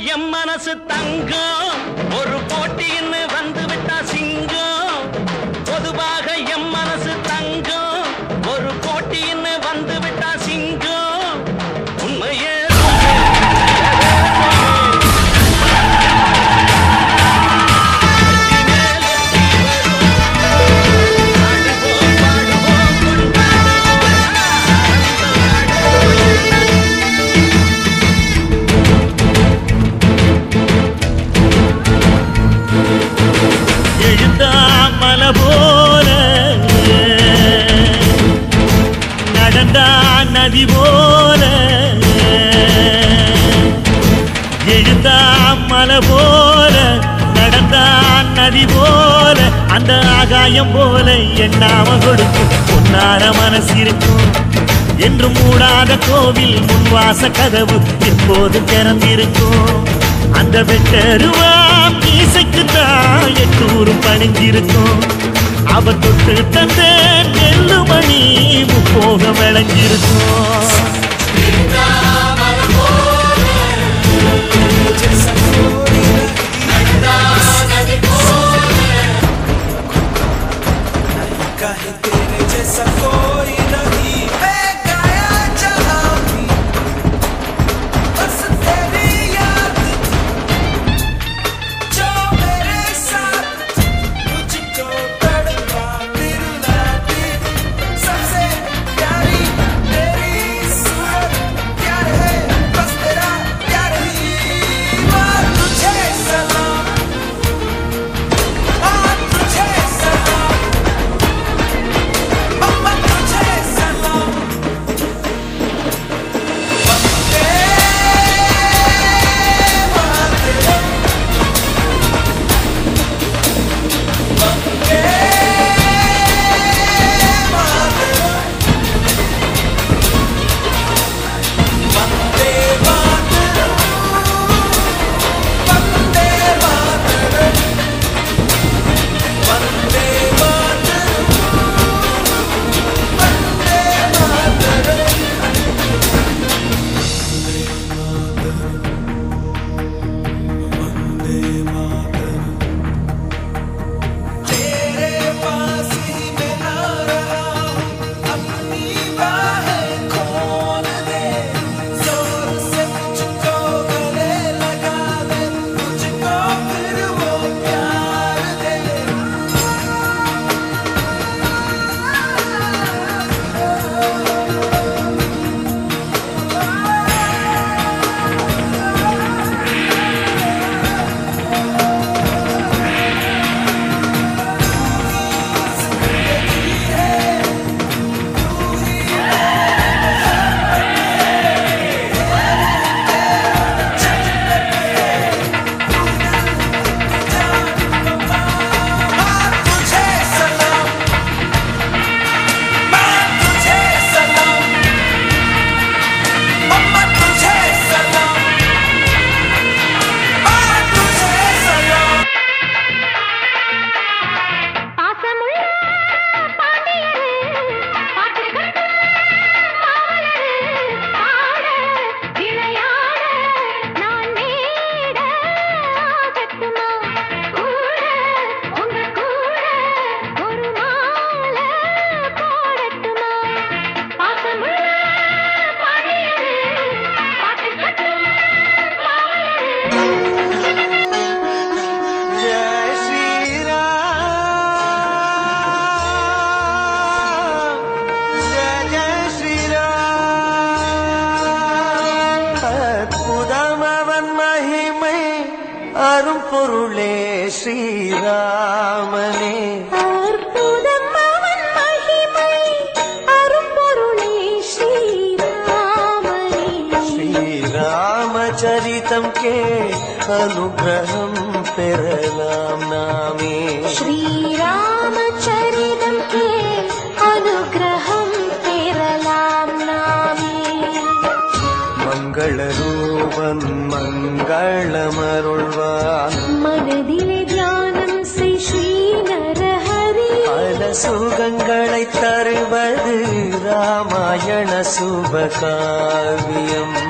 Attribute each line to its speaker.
Speaker 1: M மனசு தங்கம் ஒரு போட்டின்னு வந்து விட்டா சிங்கம் பொதுவாக எம் மனசு தங்கம் ஒரு போட்டின்னு வந்து விட்டா சிங்கம் உண்மையே
Speaker 2: எழுந்தாமல போல நடந்தா நதி போல எழுந்தாமல போல நடந்தா நதி போல அந்த ஆகாயம் போல எண்ணாம கொடுக்கும் பொன்னார மனசு இருக்கும் என்று மூடாத கோவில் முன்வாச கதவு எப்போதும் திறந்திருக்கும் அந்த வெட்டருவாம் மீசைக்கு தான் எட்டூரும் பணிஞ்சிருக்கும் அவ தொட்டு தந்த நெல்லுமணி முப்போக விளைஞ்சிருக்கும்
Speaker 3: कहीं तेरे जैसा कोई नहीं मैं गाया जहाँ भी बस तेरी याद थी जो मेरे साथ थी मुझको तड़पा दिलाती सबसे प्यारी तेरी सूरत प्यार है बस तेरा प्यार ही माँ तुझे सलाम माँ तुझे सलाम Mama तुझे सलाम वंदे मातरम वंदे मातरम वंदे मातरम वंदे मातरम वंदे मातरम तेरे पास ही मैं आ रहा हूँ अपनी बाहें खोल दे जोर से मुझको गले लगा दे मुझको फिर वो प्यार दे माँ तुझे सलाम माँ तुझे सलाम मम्मा तुझे सलाम माँ तुझे सलाम
Speaker 4: பாசமுள்ள பாண்டியரு பாட்டுக்கட்டு பாவலரு பாட விளையாட நான் நீட ஆகட்டுமா கூட உங்க கூட ஒரு மாலை போடட்டுமா பாசமுள்ள பாண்டியரு பாட்டுக்கட்டு பாவலரு
Speaker 3: जय श्री राम जय जय श्री ராம் அற்புதம் அவன் மகிமை அரும் பொருளே ஸ்ரீராமனே
Speaker 4: அற்புதம் அவன் மகிமை அரும்பொருளே ஸ்ரீராமனே
Speaker 3: ஸ்ரீராமச்சரிதம் கே அனுகிரகம் பெறலாம் நாமே
Speaker 4: ஸ்ரீராமச்சரிதம் கே அனுகிரகம் பெறலாம் நாமே
Speaker 3: மங்கள ரூபன் மங்களமருள்வான்
Speaker 4: மனதிலே தியானம் செய் ஸ்ரீ நரஹரி
Speaker 3: பல சுகங்களை தருவது ராமாயண சுபகாவியம்